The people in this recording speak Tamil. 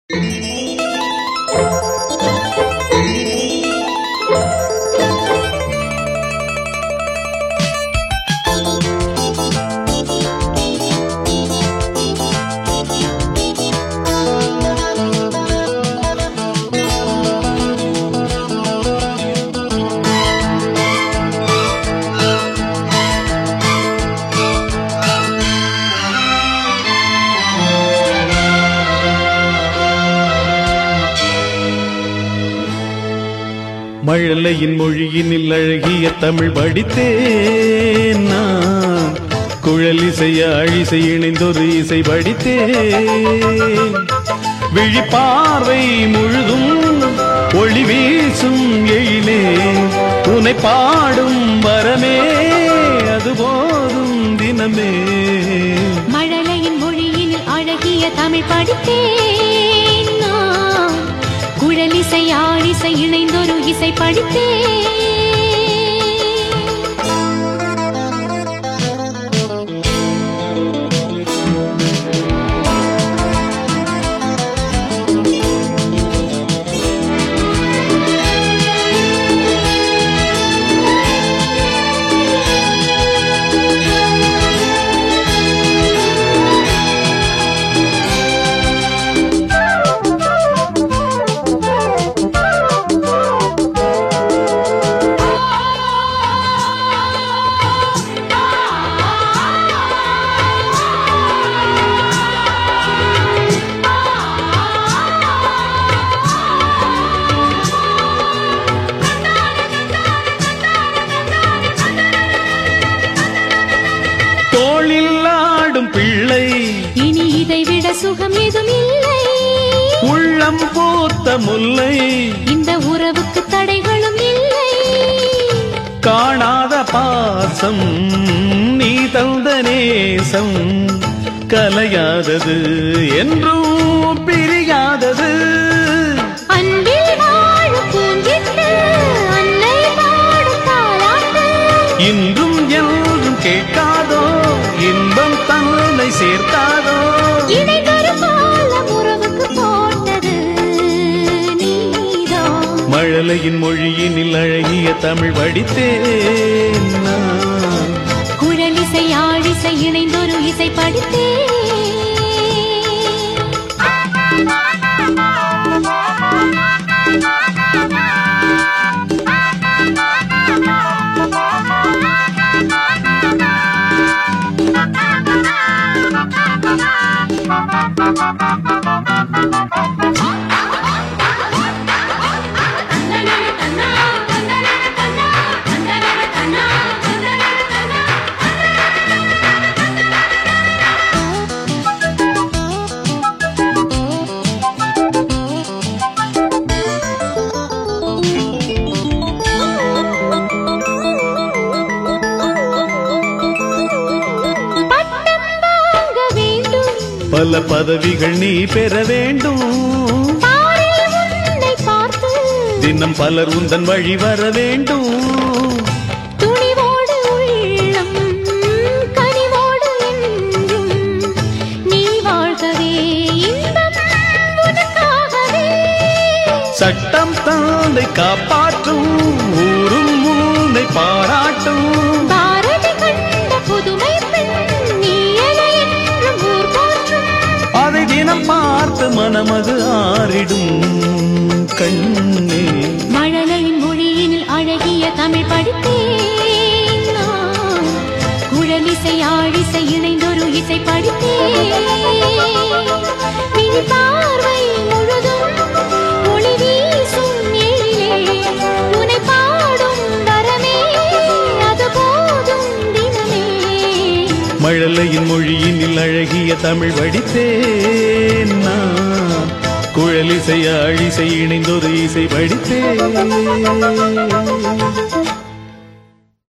மழலையின் மொழியினில் அழகிய தமிழ் படித்தேன் நான் குழல் இசைய அழிசை இணைந்தொரு இசை படித்தேன் விழிப்பார்வை முழுதும் ஒளி வீசும் எழிலே உனை பாடும் வரமே அது போதும் தினமே மழலையின் மொழியில் அழகிய தமிழ் படித்தேன் நான் குழலிசை ஆழிசை இணைந்தொரு இசை படித்தேன் தோளில் ஆடும் பிள்ளை இனி இதைவிட சுகம் ஏதும் இல்லை உள்ளம் பூத்த முல்லை இந்த உறவுக்கு தடைகளும் இல்லை காணாத பாசம் நீ தந்த நேசம் கலையாதது என்றும் பிரியாதது அன்பில் வாழும் பூஞ்சிட்டு அன்னை பாடும் தாலாட்டு இன்றும் என்றும் கேட்காதோ இன்பம் தன்னை சேர்க்காதோ இடை தரும் உறவுக்கு போட்டது நீதான் மழலையின் மொழியினில் அழகிய தமிழ் படித்தேன் நான். குழலிசை ஆழிசை இணைந்தொரு இசை படித்தேன் பட்டம் வாங்க வேண்டும் பல பதவிகள் நீ பெற வேண்டும் பாரில் உன்னை பார்த்து தினம் பலர் உந்தன் வழி வர வேண்டும் துணிவோடு உள்ளம் கனிவோடு என்றும் நீ வாழ்கவே இன்பம் உனக்காகவே சட்டம் தந்தை காப்பாற்றும் ஊரும் உன்னை பாராட்டும் பாரதி கண்ட புதுமை பெண் நீ என என்றும் ஊர் போற்றும் அதை தினம் பார்த்து மனமது ஆறிடும் கண்ணே மழலையின் மொழியினில் அழகிய தமிழ் படித்தேன் நான் குழலிசை ஆழிசை இணைந்தொரு இசை படித்தேன் விழி பார்வை முழுதும் ஒளி வீசும் எழிலே உனை பாடும் வரமே அது போதும் தினமே மழலையின் மொழியினில் அழகிய தமிழ் படித்தேன் நான் குழலிசை அழிசை இணைந்தொரு இசை படித்தேன்